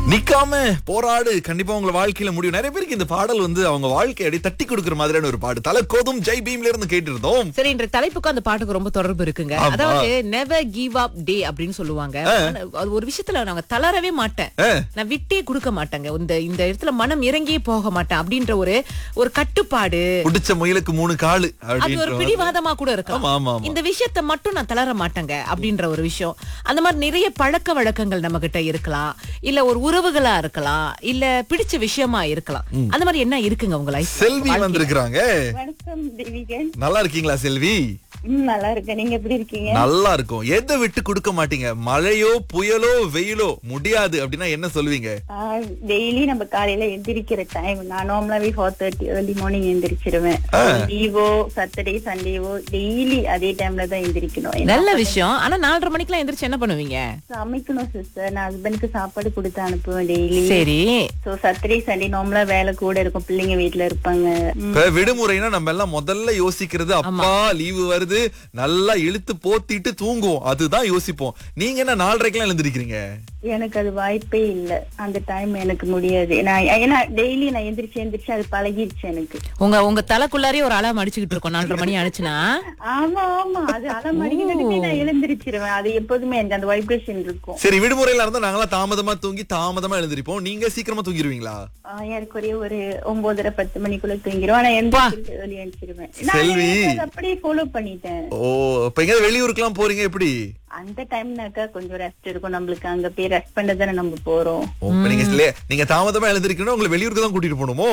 நிக்காம போராடு கண்டிப்பா உங்க வாழ்க்கையில முடியும் நிறைய பேருக்கு இந்த பாடல் வந்து அவங்க வாழ்க்கை அப்படியே தட்டி கொடுக்கிற மாதிரியான ஒரு பாடு தலை கோதும் ஜெய் பீம்ல இருந்து கேட்டு இருந்தோம் சரி இன்ற தலைப்புக்கும் அந்த பாட்டுக்கு ரொம்ப தொடர்பு இருக்குங்க ஆமா. அதாவது நெவர் கிவ் அப் டே அப்படின்னு சொல்லுவாங்க ஆனா, அது ஒரு விஷயத்துல நாங்க தளரவே மாட்டேன் ஆ. நான் விட்டே கொடுக்க மாட்டேங்க இந்த இந்த இடத்துல மனம் இறங்கியே போக மாட்டேன் அப்படின்ற ஒரு ஒரு கட்டுப்பாடு புடிச்ச முயலுக்கு மூணு காலு அது ஒரு அப்படின்ற மாதிரி. பிடிவாதமா கூட ஆமா, இருக்கலாம் ஆமா, ஆமா. இந்த விஷயத்தை மட்டும் நான் தளர மாட்டேங்க அப்படின்ற ஒரு விஷயம் அந்த மாதிரி நிறைய பழக்க வழக்கங்கள் நம்ம கிட்ட இருக்கலாம் இல்ல ஒரு உறவுகளா இருக்கலாம் இல்ல பிடிச்ச விஷயமா இருக்கலாம் அந்த மாதிரி என்ன இருக்குங்க உங்க லைஃப் செல்வி வந்திருக்கிறாங்க வணக்கம் தேவிகன் நல்லா இருக்கீங்களா செல்வி ம், நல்லா இருக்கேன் நீங்க எப்படி இருக்கீங்க நல்லா இருக்கும் எதை விட்டு கொடுக்க மாட்டீங்க மழையோ புயலோ வெயிலோ முடியாது அப்படின்னா என்ன சொல்லுவீங்க டெய்லி நம்ம காலையில எந்திரிக்கிற டைம் நான் நார்மலாவே ஃபோர் தேர்ட்டி ஏர்லி மார்னிங் எந்திரிச்சிருவேன் லீவோ சாட்டர்டே சண்டேவோ டெய்லி அதே டைம்ல தான் எந்திரிக்கணும் ஏன்னா நல்ல விஷயம் ஆனா நாலரை மணிக்கெல்லாம் எந்திரிச்சு என்ன பண்ணுவீங்க சமைக்கணும் சிஸ்டர் நான் ஹஸ்பண்டுக்கு சாப்பாடு கொடுத்து அனுப்புவேன் டெய்லி சரி சோ சாட்டர்டே சண்டே நார்மலா வேலை கூட இருக்கும் பிள்ளைங்க வீட்ல இருப்பாங்க ம், இப்ப விடுமுறைனா நம்ம எல்லாம் முதல்ல யோசிக்கிறது அப்பா லீவு வருது நல்லா இழுத்து போத்திட்டு தூங்குவோம் அதுதான் யோசிப்போம் நீங்க என்ன நாலரைக்கெல்லாம் எழுந்திருக்கிறீங்க எனக்கு அது வாய்ப்பே இல்ல அந்த டைம் எனக்கு முடியாது நான் ஏன்னா டெய்லி நான் எந்திரிச்சு எந்திரிச்சு அது பழகிடுச்சு எனக்கு உங்க உங்க தலைக்குள்ளாரே ஒரு அலாம் அடிச்சுக்கிட்டு இருக்கோம் நாலரை மணி ஆனிச்சுன்னா ஆமா ஆமா அது அலம் அடிக்கிறதுக்கே நான் எழுந்திருச்சிருவேன் அது எப்போதுமே எனக்கு அந்த வைப்ரேஷன் இருக்கும் சரி விடுமுறையில இருந்தா நாங்களாம் தாமதமா தூங்கி தாமதமா எழுந்திருப்போம் நீங்க சீக்கிரமா தூங்கிடுவீங்களா ஆஹ் எனக்கு ஒரே ஒரு ஒன்பதரை பத்து மணிக்குள்ள தூங்கிடுவேன் ஆனா எந்த ஏர்லி எழுந்திருவேன் நான் செல்வி. அதை அப்படியே ஃபாலோ பண்ணிட்டேன் ஓ இப்ப எங்க வெளியூருக்குலாம் போறீங்க எப்படி அந்த டைம்னாக்கா கொஞ்சம் ரெஸ்ட் இருக்கும் நம்மளுக்கு அங்க போய் ரெஸ்ட் பண்ண தானே நம்ம போறோம் ஓ, இப்ப நீங்க இல்லையா, நீங்க தாமதமா எழுந்திருக்கணும் உங்களை வெளியூருக்கு தான் கூட்டிட்டு போகணுமோ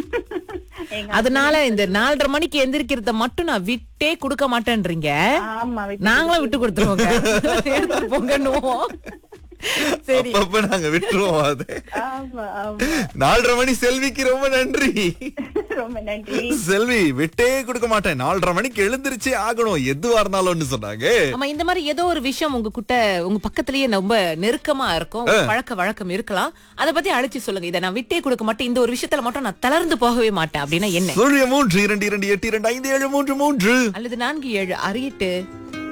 எங்க அதனால இந்த நாலரை மணிக்கு எந்திரிக்கிறத மட்டும் நான் விட்டே கொடுக்க மாட்டேன்றீங்க ஆமா விட்டு- நாங்களும் விட்டு கொடுத்துருவோங்க எடுத்துட்டு போங்கன்னுவோம் சரி அப்பப்ப நாங்க விட்டுருவோம் அது ஆமா ஆமா நாலரை மணி செல்விக்கு ரொம்ப நன்றி ரொம்ப நன்றி செல்வி விட்டே கொடுக்க மாட்டேன் நாலரை மணிக்கு எழுந்திருச்சே ஆகணும் எதுவா இருந்தாலும்னு சொன்னாங்க ஆமா இந்த மாதிரி ஏதோ ஒரு விஷயம் உங்க கிட்ட உங்க பக்கத்திலேயே ரொம்ப நெருக்கமா இருக்கும் ஒரு பழக்க வழக்கம் இருக்கலாம் அத பத்தி அழைச்சு சொல்லுங்க இதை நான் விட்டே கொடுக்க மாட்டேன் இந்த ஒரு விஷயத்துல மட்டும் நான் தளர்ந்து போகவே மாட்டேன் அப்படின்னா என்ன சூரிய மூன்று இரண்டு இரண்டு எட்டு இரண்டு ஐந்து ஏழு மூன்று மூன்று அல்லது நான்கு ஏழு அறியிட்டு